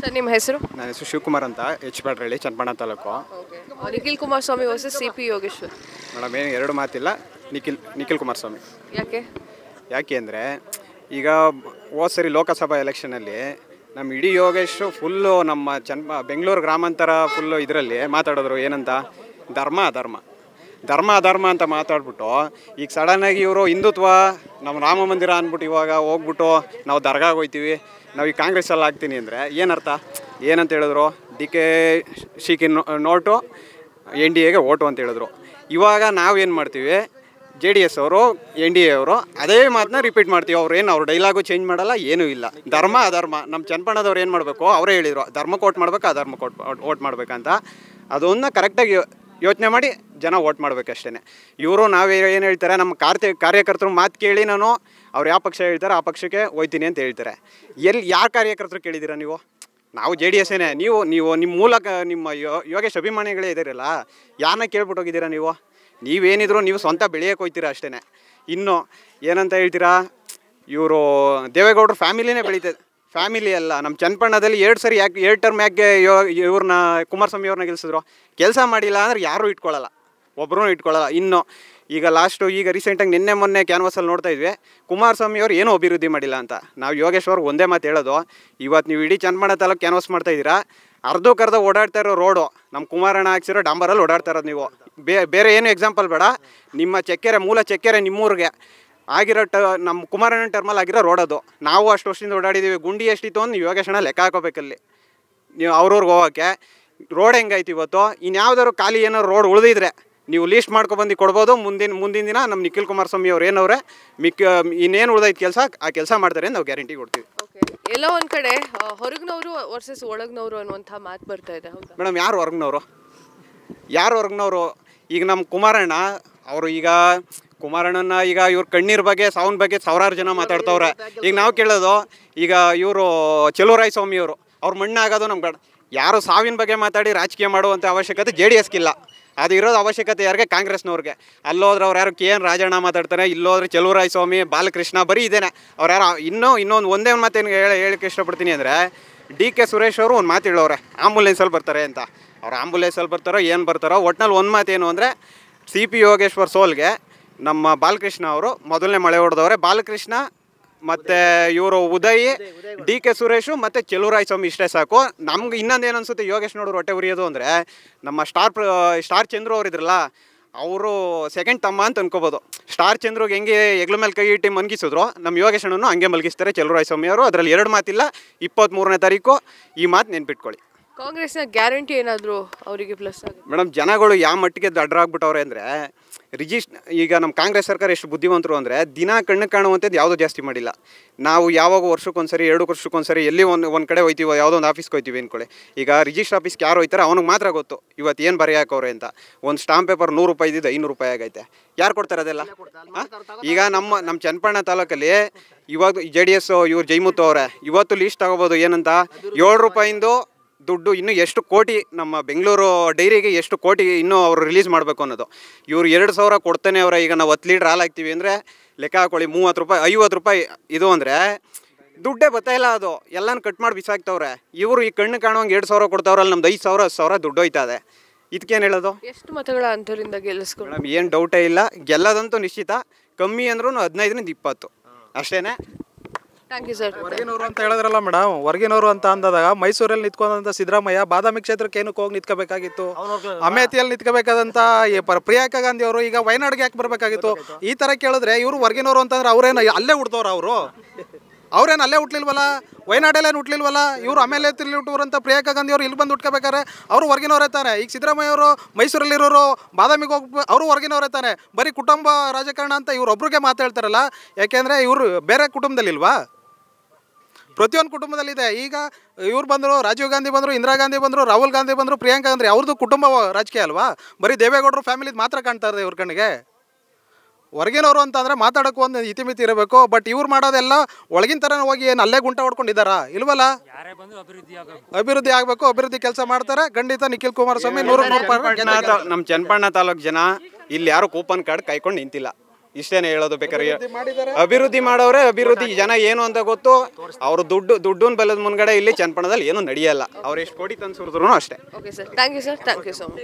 Sir ನಿಮ್ಮ ಹೆಸರು ನನ್ನ ಹೆಸರು ಶಿವಕುಮಾರ್ ಅಂತ H Byadarahalli Channapatna taluk Nikhil Kumaraswamy versus C P Yogeshwar madam ಏನು ಎರಡು ಮಾತಿಲ್ಲ ನಿಖಿಲ್ ನಿಖಿಲ್ ಕುಮಾರಸ್ವಾಮಿ ಯಾಕೆ ಯಾಕೆ ಅಂದರೆ ಈಗ ಹೋದ ಸರಿ ಲೋಕಸಭಾ ಎಲೆಕ್ಷನಲ್ಲಿ ನಮ್ಮ ಇಡೀ ಯೋಗೇಶ್ ಫುಲ್ಲು ನಮ್ಮ ಚನ್ನ ಬೆಂಗಳೂರು ಗ್ರಾಮಾಂತರ ಫುಲ್ಲು ಇದರಲ್ಲಿ ಮಾತಾಡಿದ್ರು ಏನಂತ ಧರ್ಮ ಅಧರ್ಮ ಧರ್ಮ ಅಧರ್ಮ ಅಂತ ಮಾತಾಡ್ಬಿಟ್ಟು ಈಗ ಸಡನ್ನಾಗಿ ಇವರು ಹಿಂದುತ್ವ ನಮ್ಮ ರಾಮ ಮಂದಿರ ಅಂದ್ಬಿಟ್ಟು ಇವಾಗ ಹೋಗ್ಬಿಟ್ಟು ನಾವು ದರ್ಗಾಗೆ ಹೋಗ್ತೀವಿ ನಾವು ಈ ಕಾಂಗ್ರೆಸ್ಸಲ್ಲಿ ಆಗ್ತೀನಿ ಅಂದರೆ ಏನರ್ಥ ಏನಂತ ಹೇಳಿದ್ರು ಡಿ ಕೆ ಶಿಕಿ ನೋಟು ಎನ್ ಡಿ ಎಗೆ ಓಟು ಅಂತ ಹೇಳಿದ್ರು ಇವಾಗ ನಾವೇನು ಮಾಡ್ತೀವಿ ಜೆ ಡಿ ಎಸ್ ಅವರು ಎನ್ ಡಿ ಎ ಅವರು ಅದೇ ಮಾತನ್ನ ರಿಪೀಟ್ ಮಾಡ್ತೀವಿ ಅವ್ರು ಏನು ಅವ್ರ ಡೈಲಾಗು ಚೇಂಜ್ ಮಾಡಲ್ಲ ಏನೂ ಇಲ್ಲ ಧರ್ಮ ಅಧರ್ಮ ನಮ್ಮ ಚನ್ನಪಣ್ಣದವ್ರು ಏನು ಮಾಡಬೇಕು ಅವರೇ ಹೇಳಿದರು ಧರ್ಮಕ್ಕೆ ಓಟ್ ಮಾಡ್ಬೇಕು ಅಧರ್ಮಕ್ಕೆ ಓಟ್ ಓಟ್ ಮಾಡ್ಬೇಕಂತ ಅದನ್ನ ಕರೆಕ್ಟಾಗಿ ಯೋಚನೆ ಮಾಡಿ ಜನ ಓಟ್ ಮಾಡ್ಬೇಕಷ್ಟೇ ಇವರು ನಾವು ಏನು ಹೇಳ್ತಾರೆ ನಮ್ಮ ಕಾರ್ಯ ಕಾರ್ಯಕರ್ತರು ಮಾತು ಕೇಳಿ ನಾನು ಅವ್ರು ಯಾವ ಪಕ್ಷ ಹೇಳ್ತಾರೆ ಆ ಪಕ್ಷಕ್ಕೆ ಹೋಯ್ತೀನಿ ಅಂತ ಹೇಳ್ತಾರೆ ಎಲ್ಲಿ ಯಾರ ಕಾರ್ಯಕರ್ತರು ಕೇಳಿದ್ದೀರಾ ನೀವು ನಾವು ಜೆ ಡಿ ಎಸ್ಸೇನೆ ನೀವು ನೀವು ನಿಮ್ಮ ಮೂಲಕ ನಿಮ್ಮ ಯೋ ಯೋಗೇಶ್ ಅಭಿಮಾನಿಗಳೇ ಇದ್ದೀರಲ್ಲ ಯಾರನ್ನ ಕೇಳ್ಬಿಟ್ಟು ಹೋಗಿದ್ದೀರಾ ನೀವು ನೀವೇನಿದ್ರು ನೀವು ಸ್ವಂತ ಬೆಳೆಯಕ್ಕೆ ಹೋಗ್ತೀರಾ ಅಷ್ಟೇ ಇನ್ನು ಏನಂತ ಹೇಳ್ತೀರಾ ಇವರು ದೇವೇಗೌಡರು ಫ್ಯಾಮಿಲಿನೇ ಬೆಳೀತದೆ ಫ್ಯಾಮಿಲಿ ಅಲ್ಲ ನಮ್ಮ ಚನ್ನಪಣ್ಣದಲ್ಲಿ ಎರಡು ಸರಿ ಯಾಕೆ ಎರಡು ಟರ್ಮ್ ಯಾಕೆ ಯೋ ಇವ್ರನ್ನ ಕುಮಾರಸ್ವಾಮಿ ಅವ್ರನ್ನ ಗೆಲ್ಸಿದ್ರು ಕೆಲಸ ಮಾಡಿಲ್ಲ ಅಂದ್ರೆ ಯಾರೂ ಇಟ್ಕೊಳ್ಳಲ್ಲ ಒಬ್ಬರೂ ಇಟ್ಕೊಳ್ಳಲ್ಲ ಇನ್ನು ಈಗ ಲಾಸ್ಟು ಈಗ ರೀಸೆಂಟಾಗಿ ನಿನ್ನೆ ಮೊನ್ನೆ ಕ್ಯಾನ್ವಾಸಲ್ಲಿ ನೋಡ್ತಾ ಇದ್ವಿ ಕುಮಾರಸ್ವಾಮಿ ಅವ್ರು ಏನೂ ಅಭಿವೃದ್ಧಿ ಮಾಡಿಲ್ಲ ಅಂತ ನಾವು ಯೋಗೇಶ್ವರ್ ಒಂದೇ ಮಾತು ಹೇಳೋದು ಇವತ್ತು ನೀವು ಇಡೀ ಚನ್ನಪಣ್ಣ ತಾಲೂಕು ಕ್ಯಾನ್ವಾಸ್ ಮಾಡ್ತಾ ಇದ್ದೀರಾ ಅರ್ಧಕ್ಕರ್ಧ ಓಡಾಡ್ತಾ ಇರೋ ರೋಡು ನಮ್ಮ ಕುಮಾರಣ್ಣ ಹಾಕ್ಸಿರೋ ಡಾಂಬರಲ್ಲಿ ಓಡಾಡ್ತಾ ಇರೋದು ನೀವು ಬೇ ಬೇರೆ ಏನು ಎಕ್ಸಾಂಪಲ್ ಬೇಡ ನಿಮ್ಮ ಚೆಕ್ಕೆರೆ ಮೂಲ ಚೆಕ್ಕೆರೆ ನಿಮ್ಮೂರಿಗೆ ಆಗಿರೋ ಟ ನಮ್ಮ ಕುಮಾರಣ್ಣ ಟರ್ಮಲ್ಲಿ ಆಗಿರೋ ರೋಡ್ ಅದು ನಾವು ಅಷ್ಟು ವರ್ಷದಿಂದ ಓಡಾಡಿದ್ದೀವಿ ಗುಂಡಿ ಎಷ್ಟಿತ್ತು ಅಂತ ನೀವು ಯೋಗೇಶಣ್ಣ ಲೆಕ್ಕ ಹಾಕೋಬೇಕಲ್ಲಿ ನೀವು ಅವ್ರವ್ರಿಗೆ ಹೋಗೋಕ್ಕೆ ರೋಡ್ ಹೆಂಗಾಯ್ತು ಇವತ್ತು ಇನ್ಯಾವ್ದಾದ್ರು ಖಾಲಿ ಏನಾದ್ರು ರೋಡ್ ಉಳಿದಿದ್ರೆ ನೀವು ಲೀಸ್ಟ್ ಮಾಡ್ಕೊಬಂದು ಕೊಡ್ಬೋದು ಮುಂದಿನ ಮುಂದಿನ ದಿನ ನಮ್ಮ ನಿಖಿಲ್ ಕುಮಾರಸ್ವಾಮಿ ಅವ್ರು ಏನವ್ರೆ ಮಿಕ್ಕ ಇನ್ನೇನು ಉಳ್ದೈತೆ ಕೆಲಸ ಆ ಕೆಲಸ ಮಾಡ್ತಾರೆ ಅಂತ ನಾವು ಗ್ಯಾರಂಟಿ ಕೊಡ್ತೀವಿ ಓಕೆ ಎಲ್ಲ ಒಂದು ಕಡೆ ಆ, ಹೊರಗ್ನವ್ರು ವರ್ಸಸ್ ಒಳಗ್ನವ್ರು ಅನ್ನುವಂಥ ಮಾತು ಬರ್ತಾ ಇದೆ ಹೌದಾ ಮೇಡಮ್ ಯಾರು ಹೊರಗ್ನವರು ಯಾರು ಹೊರಗ್ನವರು ಈಗ ನಮ್ಮ ಕುಮಾರಣ್ಣ ಅವರು ಈಗ ಕುಮಾರಣ್ಣನ ಈಗ ಇವ್ರ ಕಣ್ಣೀರ್ ಬಗ್ಗೆ ಸಾವನ್ ಬಗ್ಗೆ ಸಾವಿರಾರು ಜನ ಮಾತಾಡ್ತವ್ರೆ ಈಗ ನಾವು ಕೇಳೋದು ಈಗ ಇವರು ಚೆಲುವರಾಯ ಸ್ವಾಮಿಯವರು ಅವ್ರ ಮಣ್ಣಾಗೋದು ನಮ್ಮ ಗಡ ಯಾರು ಸಾವಿನ ಬಗ್ಗೆ ಮಾತಾಡಿ ರಾಜಕೀಯ ಮಾಡುವಂಥ ಅವಶ್ಯಕತೆ ಜೆ ಡಿ ಎಸ್ಗಿಲ್ಲ ಅದು ಇರೋದು ಅವಶ್ಯಕತೆ ಯಾರಿಗೆ ಕಾಂಗ್ರೆಸ್ನವ್ರಿಗೆ ಅಲ್ಲೋದ್ರೆ ಅವ್ರು ಯಾರು ಕೆ ಎನ್ ರಾಜಣ್ಣ ಮಾತಾಡ್ತಾರೆ ಇಲ್ಲೋದ್ರೆ ಚೆಲುವರಾಯ ಸ್ವಾಮಿ ಬಾಲಕೃಷ್ಣ ಬರೀ ಇದೇನೆ ಅವ್ರು ಯಾರು ಇನ್ನೂ ಇನ್ನೊಂದು ಒಂದೇ ಒಂದು ಮಾತೇನು ಹೇಳಿ ಹೇಳಕ್ಕೆ ಇಷ್ಟಪಡ್ತೀನಿ ಅಂದರೆ ಡಿ ಕೆ ಸುರೇಶ್ ಅವರು ಒಂದು ಮಾತು ಹೇಳೋರೆ ಆಂಬುಲೆನ್ಸಲ್ಲಿ ಬರ್ತಾರೆ ಅಂತ ಅವ್ರು ಆಂಬುಲೆನ್ಸಲ್ಲಿ ಬರ್ತಾರೋ ಏನು ಬರ್ತಾರೋ ಒಟ್ನಲ್ಲಿ ಒಂದು ಮಾತೇನು ಅಂದರೆ ಸಿ ಪಿ ಯೋಗೇಶ್ವರ್ ಸೋಲ್ಗೆ ನಮ್ಮ ಬಾಲಕೃಷ್ಣ ಅವರು ಮೊದಲನೇ ಮಳೆ ಹೊಡೆದವ್ರೆ ಬಾಲಕೃಷ್ಣ ಮತ್ತು ಇವರು ಉದಯ್ ಡಿ ಕೆ ಸುರೇಶು ಮತ್ತು ಚೆಲುವರಾಯ ಸ್ವಾಮಿ ಇಷ್ಟೇ ಸಾಕು ನಮ್ಗೆ ಇನ್ನೊಂದು ಏನು ಅನ್ಸುತ್ತೆ ಯೋಗೇಶ್ ನೋಡ್ರು ಹೊಟ್ಟೆ ಉರಿಯೋದು ಅಂದರೆ ನಮ್ಮ ಸ್ಟಾರ್ ಪ್ರ ಸ್ಟಾರ್ ಚಂದ್ರು ಅವ್ರು ಇದ್ರಲ್ಲ ಅವರು ಸೆಕೆಂಡ್ ತಮ್ಮ ಅಂತ ಅನ್ಕೋಬೋದು ಸ್ಟಾರ್ ಚಂದ್ರಿಗೆ ಹೆಂಗೆ ಹೆಗ್ಲ ಮೇಲೆ ಕೈ ಇಟ್ಟು ಮಲಗಿಸಿದ್ರು ನಮ್ಮ ಯೋಗೇಶ್ ಅಣ್ಣನು ಹಂಗೆ ಮಲಗಿಸ್ತಾರೆ ಚೆಲುವರಾಯ ಸ್ವಾಮಿ ಅವರು ಅದರಲ್ಲಿ ಎರಡು ಮಾತಿಲ್ಲ ಇಪ್ಪತ್ತ್ಮೂರನೇ ತಾರೀಕು ಈ ಮಾತು ನೆನ್ಪಿಟ್ಕೊಳ್ಳಿ ಕಾಂಗ್ರೆಸ್ನ ಗ್ಯಾರಂಟಿ ಏನಾದರೂ ಅವರಿಗೆ ಪ್ಲಸ್ ಆಗುತ್ತೆ ಮೇಡಮ್ ಜನಗಳು ಯಾವ ಮಟ್ಟಿಗೆ ದಡ್ರಾಗ್ಬಿಟ್ಟವ್ರೆ ಅಂದರೆ ರಿಜಿಸ್ ಈಗ ನಮ್ಮ ಕಾಂಗ್ರೆಸ್ ಸರ್ಕಾರ ಎಷ್ಟು ಬುದ್ಧಿವಂತರು ಅಂದರೆ ದಿನ ಕಣ್ಣು ಕಾಣುವಂಥದ್ದು ಯಾವುದೂ ಜಾಸ್ತಿ ಮಾಡಿಲ್ಲ ನಾವು ಯಾವಾಗ ವರ್ಷಕ್ಕೊಂದ್ಸರಿ ಎರಡು ವರ್ಷಕ್ಕೊಂದ್ಸರಿ ಎಲ್ಲಿ ಒಂದು ಒಂದು ಕಡೆ ಹೋಯ್ತೀವೋ ಯಾವುದೋ ಒಂದು ಆಫೀಸ್ಗೆ ಹೋಯ್ತೀವಿ ಅಂದ್ಕೊಳ್ಳಿ ಈಗ ರಿಜಿಸ್ಟರ್ ಆಫೀಸ್ಗೆ ಯಾರು ಹೋಯ್ತಾರೆ ಅವ್ನಿಗೆ ಮಾತ್ರ ಗೊತ್ತು ಇವತ್ತು ಏನು ಬರೆಯಾಕವ್ರೆ ಅಂತ ಒಂದು ಸ್ಟಾಂಪ್ ಪೇಪರ್ ನೂರು ರೂಪಾಯಿ ಇದ್ದಿದ್ದು ಐನೂರು ರೂಪಾಯಿ ಆಗೈತೆ ಯಾರು ಕೊಡ್ತಾರೆ ಅದೆಲ್ಲ ಆ? ಈಗ ನಮ್ಮ ನಮ್ಮ ಚನ್ನಪಣ್ಣ ತಾಲೂಕಲ್ಲಿ ಇವಾಗ ಜೆ ಡಿ ಎಸ್ ಇವ್ರು ಜೈಮುತ್ತು ಅವರೇ ಇವತ್ತು ಲೀಸ್ಟ್ ತಗೋಬೋದು ಏನಂತ ಏಳು ರೂಪಾಯಿಂದು ದುಡ್ಡು ಇನ್ನೂ ಎಷ್ಟು ಕೋಟಿ ನಮ್ಮ ಬೆಂಗಳೂರು ಡೈರಿಗೆ ಎಷ್ಟು ಕೋಟಿ ಇನ್ನೂ ಅವರು ರಿಲೀಸ್ ಮಾಡಬೇಕು ಅನ್ನೋದು ಇವ್ರು ಎರಡು ಸಾವಿರ ಕೊಡ್ತಾನೆ ಅವರ ಈಗ ನಾವು ಹತ್ತು ಲೀಟ್ರ್ ಹಾಲು ಹಾಕ್ತೀವಿ ಅಂದರೆ ಲೆಕ್ಕ ಹಾಕೊಳ್ಳಿ ಮೂವತ್ತು ರೂಪಾಯಿ ಐವತ್ತು ರೂಪಾಯಿ ಇದು ಅಂದರೆ ದುಡ್ಡೇ ಬರ್ತಾ ಇಲ್ಲ ಅದು ಎಲ್ಲನೂ ಕಟ್ ಮಾಡಿ ಬಿಸಾಕ್ತವ್ರೆ ಇವರು ಈ ಕಣ್ಣು ಕಾಣುವಂಗೆ ಎರಡು ಸಾವಿರ ಕೊಡ್ತಾವ್ರಲ್ಲ ನಮ್ದು ಐದು ಸಾವಿರ ಹತ್ತು ಸಾವಿರ ದುಡ್ಡು ಹೋಯ್ತಾ ಇದೆ ಇದಕ್ಕೇನು ಹೇಳೋದು ಎಷ್ಟು ಮತಗಳ ಅಂತರಿಂದ ಗೆಲ್ಲಿಸ್ಕೊಂಡು ಮೇಡಮ್ ಏನು ಡೌಟೇ ಇಲ್ಲ ಗೆಲ್ಲದಂತೂ ನಿಶ್ಚಿತ ಕಮ್ಮಿ ಅಂದ್ರೂ ಹದಿನೈದರಿಂದ ಇಪ್ಪತ್ತು ಅಷ್ಟೇನೆ ಥ್ಯಾಂಕ್ ಯು ಸರ್ ಹೊರಗಿನವರು ಅಂತ ಹೇಳಿದ್ರಲ್ಲ ಮೇಡಮ್ ಹೊರಗಿನವರು ಅಂತ ಅಂದಾಗ ಮೈಸೂರಲ್ಲಿ ನಿಂತ್ಕೊಂಡಂತ ಸಿದ್ದರಾಮಯ್ಯ ಬಾದಾಮಿ ಕ್ಷೇತ್ರಕ್ಕೆ ಏನಕ್ಕೆ ಹೋಗಿ ನಿಂತ್ಕೋಬೇಕಾಗಿತ್ತು ಅಮೇಥಿಯಲ್ಲಿ ನಿಂತ್ಕೋಬೇಕಾದಂತ ಈ ಪ- ಪ್ರಿಯಾಂಕಾ ಗಾಂಧಿ ಅವರು ಈಗ ವಯನಾಡ್ಗೆ ಯಾಕೆ ಬರಬೇಕಾಗಿತ್ತು ಈ ತರ ಕೇಳಿದ್ರೆ ಇವರು ಹೊರಗಿನವರು ಅಂತಂದ್ರೆ ಅವ್ರೇನು ಅಲ್ಲೇ ಹುಡ್ತವ್ರ ಅವರು ಅವ್ರೇನು ಅಲ್ಲೇ ಹುಟ್ಲಿಲ್ವಲ್ಲ ವಯನಾಡಲ್ಲೇನು ಹುಟ್ಲಿಲ್ವಲ್ಲ ಇವರು ಆಮೇಲೆ ತಿರ್ಲಿ ಹುಟ್ಟುವ್ರಂತ ಪ್ರಿಯಾಂಕಾ ಗಾಂಧಿ ಅವರು ಇಲ್ಲಿ ಬಂದು ಹುಟ್ಕೋಬೇಕಾರೆ ಅವರು ಹೊರಗಿನವ್ರು ಇರ್ತಾರೆ ಈಗ ಸಿದ್ದರಾಮಯ್ಯ ಅವರು ಮೈಸೂರಲ್ಲಿರೋರು ಬಾದಾಮಿಗೆ ಹೋಗಿ ಅವರು ಹೊರಗಿನವ್ರು ಇರ್ತಾರೆ ಬರೀ ಕುಟುಂಬ ರಾಜಕಾರಣ ಅಂತ ಇವ್ರು ಒಬ್ರಿಗೆ ಮಾತಾಡ್ತಾರಲ್ಲ ಯಾಕೆಂದ್ರೆ ಇವರು ಬೇರೆ ಕುಟುಂಬದಲ್ಲಿಲ್ವಾ ಪ್ರತಿಯೊಂದು ಕುಟುಂಬದಲ್ಲಿದೆ ಈಗ ಇವ್ರು ಬಂದರು ರಾಜೀವ್ ಗಾಂಧಿ ಬಂದರು ಇಂದಿರಾ ಗಾಂಧಿ ಬಂದರು ರಾಹುಲ್ ಗಾಂಧಿ ಬಂದರು ಪ್ರಿಯಾಂಕಾ ಗಾಂಧಿ ಅವ್ರದ್ದು ಕುಟುಂಬ ರಾಜಕೀಯ ಅಲ್ವಾ ಬರೀ ದೇವೇಗೌಡರು ಫ್ಯಾಮಿಲಿದು ಮಾತ್ರ ಕಾಣ್ತಾ ಇದೆ ಇವ್ರ ಕಣ್ಣಿಗೆ ಹೊರಗಿನವರು ಅಂತಂದರೆ ಮಾತಾಡೋಕ್ಕೂ ಒಂದು ಇತಿಮಿತಿ ಇರಬೇಕು ಬಟ್ ಇವ್ರು ಮಾಡೋದೆಲ್ಲ ಒಳಗಿನ ಥರನೇ ಹೋಗಿ ಏನು ಅಲ್ಲೇ ಗುಂಟ ಹೊಡ್ಕೊಂಡಿದ್ದಾರಾ ಇಲ್ವಲ್ಲ ಅಭಿವೃದ್ಧಿ ಆಗಬೇಕು ಅಭಿವೃದ್ಧಿ ಕೆಲಸ ಮಾಡ್ತಾರೆ ಖಂಡಿತ ನಿಖಿಲ್ ಕುಮಾರಸ್ವಾಮಿ ನೂರು ನೂರು ನಮ್ಮ ಚನ್ನಪಣ್ಣ ತಾಲೂಕು ಜನ ಇಲ್ಲಿ ಯಾರು ಕೂಪನ್ ಕಾರ್ಡ್ ಕಾಯ್ಕೊಂಡು ನಿಂತಿಲ್ಲ ಇಷ್ಟೇನೆ ಹೇಳೋದು ಬೇಕಾದ್ರೆ ಅಭಿವೃದ್ಧಿ ಮಾಡೋರೆ ಅಭಿವೃದ್ಧಿ ಜನ ಏನು ಅಂತ ಗೊತ್ತು ಅವರು ದುಡ್ಡು ದುಡ್ಡನ್ ಬಲದ ಮುಂದ್ಗಡೆ ಇಲ್ಲಿ ಚನ್ನಪಟ್ಟಣದಲ್ಲಿ ಏನು ನಡೆಯಲ್ಲ ಅವ್ರು ಎಷ್ಟು ಕೋಟಿ ತಂದು ಸುರಿದ್ರು ಅಷ್ಟೇ okay sir thank you sir thank you so much